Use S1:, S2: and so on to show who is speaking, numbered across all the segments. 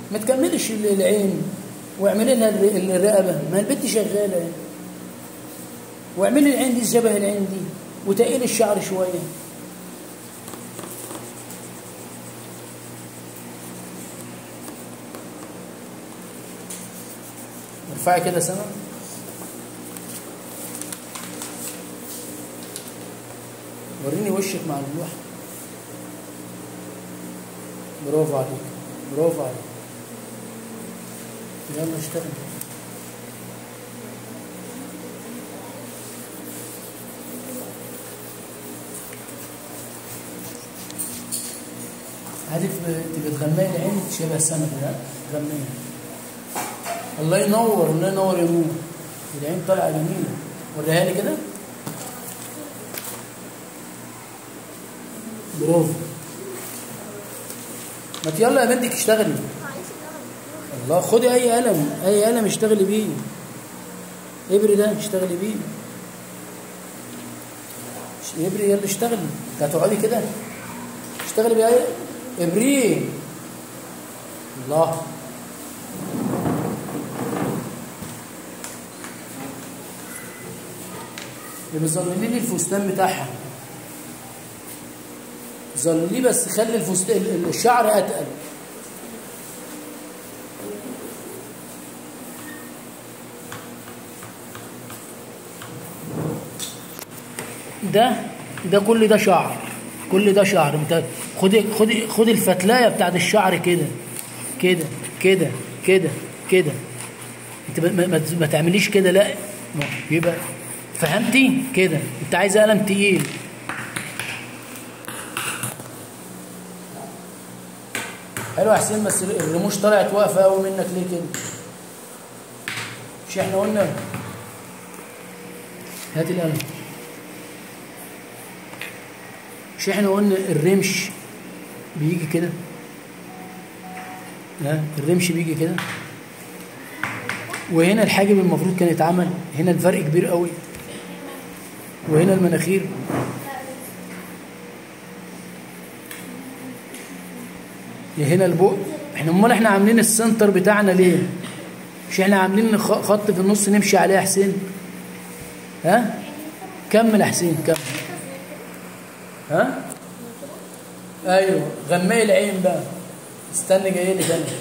S1: ما تكملش العين واعملي لها الر- الرقبه ما البنت شغاله يعني واعملي العين دي شبه العين دي وتقيل الشعر شويه ارفعي كده سما وريني وشك مع اللوحه برافو عليك برافو عليك يلا اشتغل هدف تبقى تغمي العين شبه السمك ده غميها الله ينور الله ينور يا نور العين طالعه جميله وريها لي كده برافو ما ت- يلا يا بنتك اشتغلي الله خدي اي قلم اي قلم اشتغلي بيه ابري ده اشتغلي بيه ش- ابري يلا اشتغلي انت هتقعدي كده اشتغلي بيه ابريه الله يبقى ظللي لي الفستان بتاعها ظلليه بس خلي الفستان ال- الشعر اتقل ده ده كل ده شعر كل ده شعر انت خدي خدي خدي الفتلايه بتاعت الشعر كده كده كده كده كده انت ما, ما, ما تعمليش كده لا ما- يبقى فهمتي كده انت عايز قلم تقيل حلو يا حسين بس الرموش طلعت واقفه قوي منك ليه كده مش احنا قلنا هات القلم مش احنا قلنا الرمش بيجي كده ها الرمش بيجي كده وهنا الحاجب المفروض كان يتعمل هنا الفرق كبير قوي وهنا المناخير هنا البق احنا امال احنا عاملين السنتر بتاعنا ليه مش احنا عاملين خ- خط في النص نمشي عليه يا حسين ها كمل يا حسين كمل ها ايوه غمي العين بقى استنى جاي لي تاني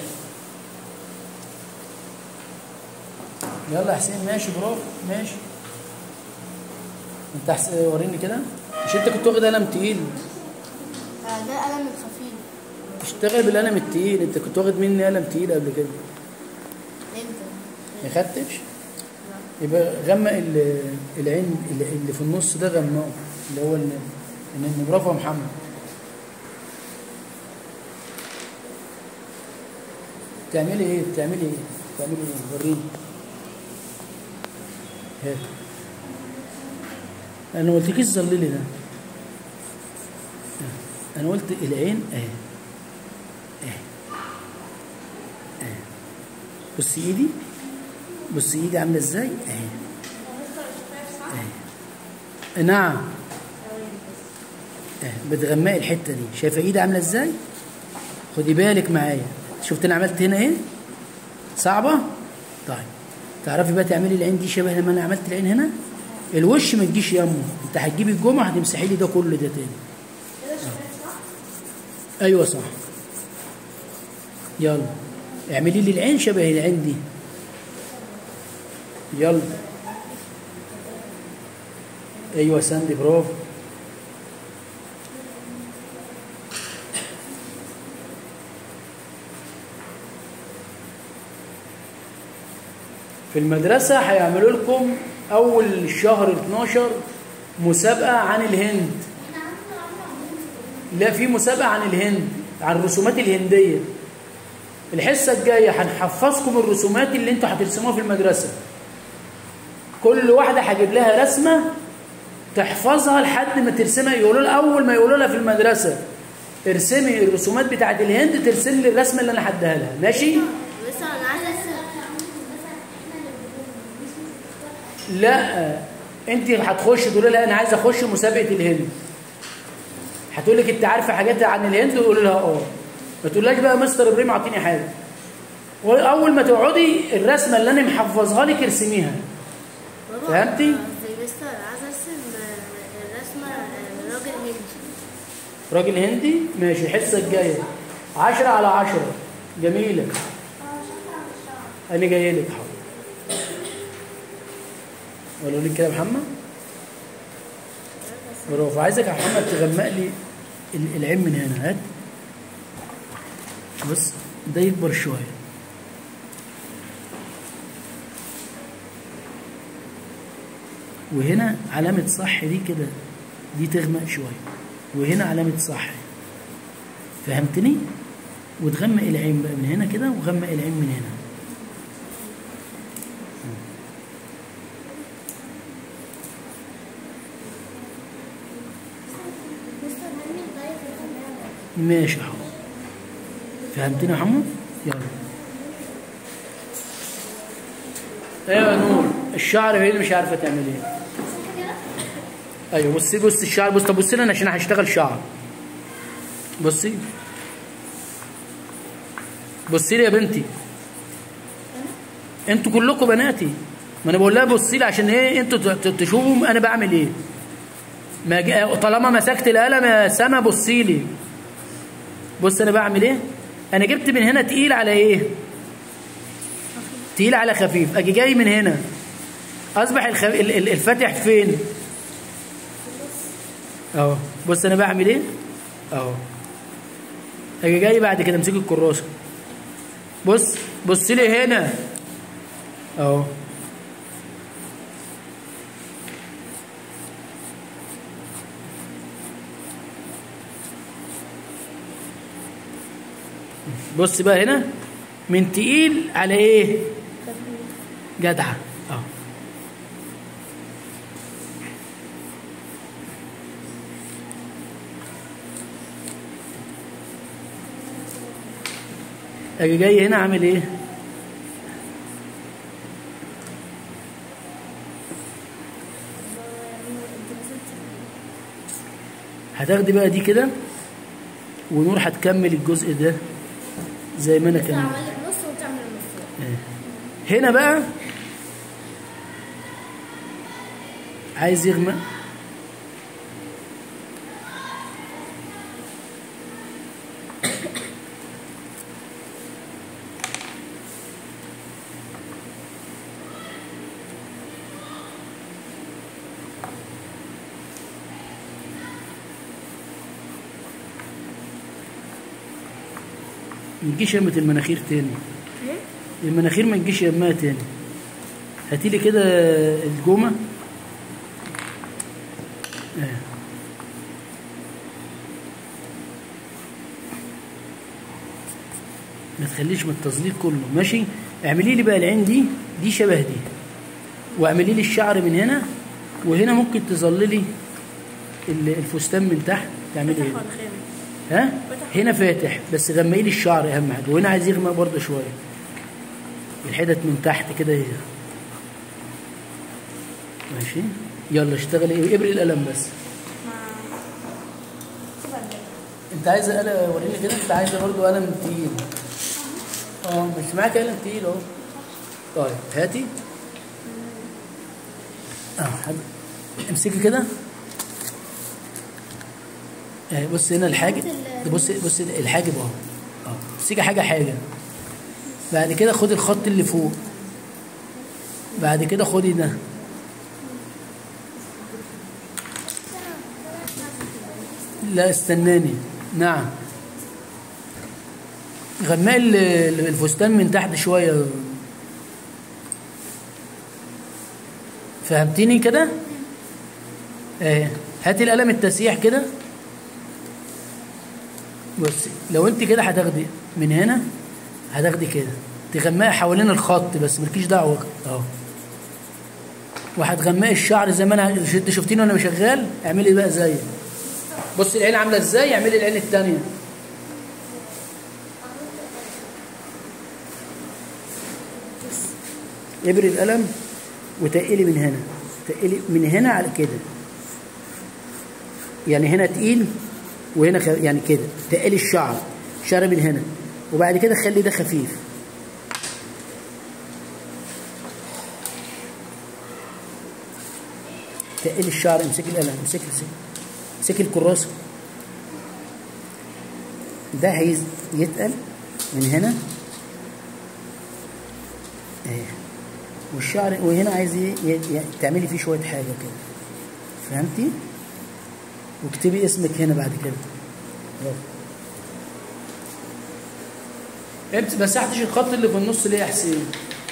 S1: يلا يا حسين ماشي برافو ماشي انت حس... وريني كده مش انت كنت واخد قلم تقيل
S2: آه، ده قلم الخفيف
S1: اشتغل بالقلم التقيل انت كنت واخد مني قلم تقيل قبل كده
S2: امتى؟
S1: ما خدتش يبقى غمق ال- العين اللي اللي في النص ده غمقه اللي هو ال- ان برافو يا محمد بتعملي ايه بتعملي ايه بتعملي ايه وريني هات انا ما قلتلكيش ظللي ده انا قلت العين اهي اهي اهي بصي ايدي بصي ايدي عامله ازاي اهي اهي نعم اهي بتغمقي الحته دي شايفه ايدي عامله ازاي خدي بالك معايا شفت انا عملت هنا ايه صعبه طيب تعرفي بقى تعملي العين دي شبه لما انا عملت العين هنا الوش ما تجيش يمه انت هتجيبي الجمعه هتمسحي لي ده كله ده تاني آه. ايوه صح يلا اعملي لي العين شبه العين دي يلا ايوه ساندي برافو في المدرسة هيعملوا لكم أول الشهر 12 مسابقة عن الهند لا في مسابقة عن الهند عن الرسومات الهندية الحصة الجاية هنحفظكم الرسومات اللي انتوا هترسموها في المدرسة كل واحدة هجيب لها رسمة تحفظها لحد ما ترسمها يقولوا لها أول ما يقولوا لها في المدرسة ارسمي الرسومات بتاعت الهند ترسم لي الرسمة اللي أنا هديها لها ماشي؟
S2: بس انا عايزه ارسم
S1: لا انت هتخش تقول لها انا عايز اخش مسابقه الهند هتقول لك انت عارفه حاجات عن الهند وتقول لها اه ما تقولهاش بقى مستر ابراهيم اعطيني حاجه واول ما تقعدي الرسمه اللي انا محفظها لك ارسميها
S2: بابا
S1: فهمتي؟
S2: زي مستر عايز ارسم آه، الرسمه آه، راجل هندي
S1: راجل هندي ماشي الحصه الجايه 10 على 10 جميله انا جاي لك حاضر ولا لك كده يا محمد برافو عايزك يا محمد تغمق لي ال- العين من هنا هات بص ده يكبر شويه وهنا علامة صح دي كده دي تغمق شوية وهنا علامة صح فهمتني؟ وتغمق العين بقى من هنا كده وغمق العين من هنا ماشي يا حمو فهمتني يا حمو؟ يلا ايوه يا نور الشعر هي اللي مش عارفه تعمل ايه ايوه بصي بصي الشعر بص طب بصي لي انا عشان هشتغل شعر بصي بصي لي يا بنتي انتوا كلكم بناتي ما انا بقول لها بصي لي عشان ايه انتوا ت- ت- تشوفوا انا بعمل ايه ما ج- طالما مسكت القلم يا سما بصي لي بص انا بعمل ايه انا جبت من هنا تقيل على ايه تقيل على خفيف اجي جاي من هنا اصبح الخ... ال- ال- الفاتح فين اهو بص انا بعمل ايه اهو اجي جاي بعد كده امسك الكراسه بص بص لي هنا اهو بص بقى هنا من تقيل على ايه جدعه اه اجي جاي هنا عامل ايه هتاخدي بقى دي كده ونور هتكمل الجزء ده زي ما انا كملت
S2: تعمل لك نص وتعمل نص
S1: هنا بقى عايز يغمق ما تجيش يمة المناخير تاني المناخير ما تجيش يمها تاني هاتي لي كده الجومه آه. ما تخليش من التظليل كله ماشي اعملي لي بقى العين دي دي شبه دي واعملي لي الشعر من هنا وهنا ممكن تظللي ال- الفستان من تحت تعملي
S2: فتح
S1: ايه
S2: ولا خامس
S1: ها هنا فاتح بس غمقي لي الشعر اهم حاجه وهنا عايز يغمق برضه شويه الحتت من تحت كده هي ماشي يلا اشتغلي ايه ابري القلم بس انت عايزه قلم وريني كده انت عايزه برضه قلم تقيل اه مش معاك قلم تقيل اهو طيب هاتي اه حد امسكي كده آه، بص هنا الحاجب ده بص بص ده الحاجب اهو اه امسكي حاجه حاجه بعد كده خدي الخط اللي فوق بعد كده خدي ده لا استناني نعم غماء ال- ال- الفستان من تحت شويه فهمتيني كده اهي هاتي القلم التسيح كده بصي لو انت كده هتاخدي من هنا هتاخدي كده تغمقي حوالين الخط بس مالكيش دعوه اهو وهتغمقي الشعر زي ما انا انت شفتيني وانا شغال اعملي بقى زيي بصي العين عامله ازاي اعملي العين الثانيه ابري القلم وتقلي من هنا تقلي من هنا على كده يعني هنا تقيل وهنا خ... يعني كده تقلي الشعر شعر من هنا وبعد كده خلي ده خفيف تقل الشعر امسك القلم امسك امسك امسك الكراسه ده عايز يتقل من هنا اهي والشعر وهنا عايز ي- ي- ي- تعملي فيه شويه حاجه كده فهمتي واكتبي اسمك هنا بعد كده برافو. انت مسحتش الخط اللي في النص ليه يا حسين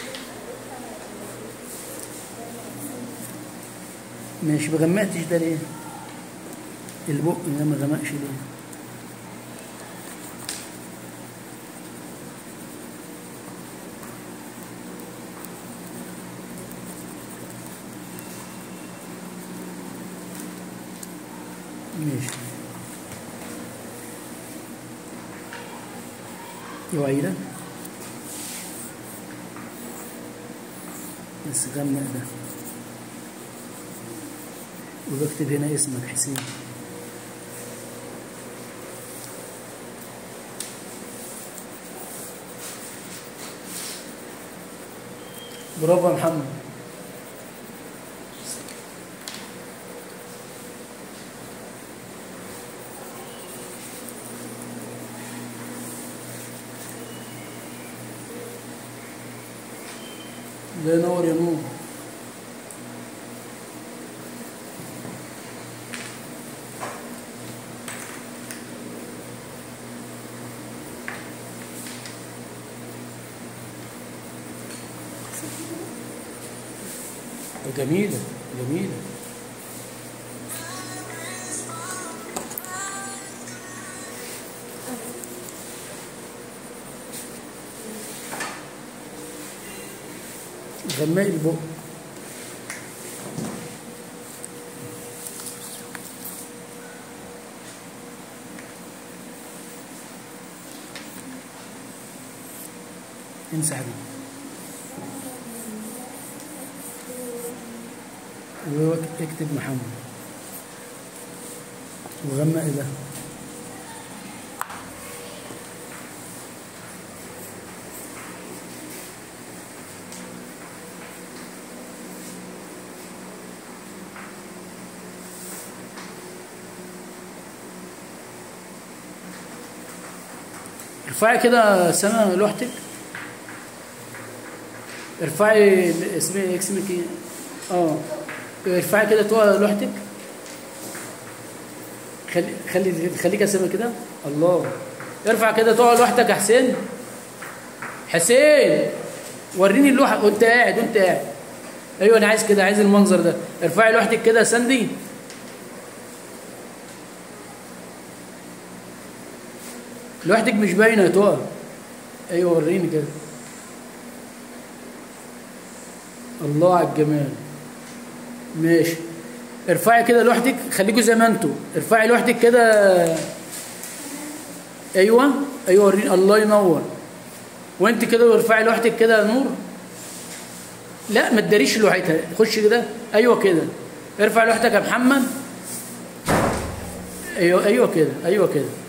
S1: ماشي ما غمقتش ده ليه البق ده ما غمقش ليه ماشي اوعي ده بس غمق ده وبكتب هنا اسمك حسين برافو يا محمد الله ينور يا نور جميلة جميلة غماء البق امسح دي واكتب محمد وغمق ده ارفعي كده سما لوحتك ارفعي اسمي اسمك ايه اه ارفعي كده طوى لوحتك خلي خلي خليك سما كده الله ارفع كده طوى لوحتك يا حسين حسين وريني اللوحه وانت قاعد وانت قاعد ايوه انا عايز كده عايز المنظر ده ارفعي لوحتك كده يا ساندي لوحدك مش باينه يا طه ايوه وريني كده الله على الجمال ماشي ارفعي كده لوحدك خليكوا زي ما انتوا ارفعي لوحدك كده ايوه ايوه وريني الله ينور وانت كده ارفعي لوحدك كده يا نور لا ما تداريش لوحتها خش كده ايوه كده ارفع لوحدك يا محمد ايوه ايوه كده ايوه كده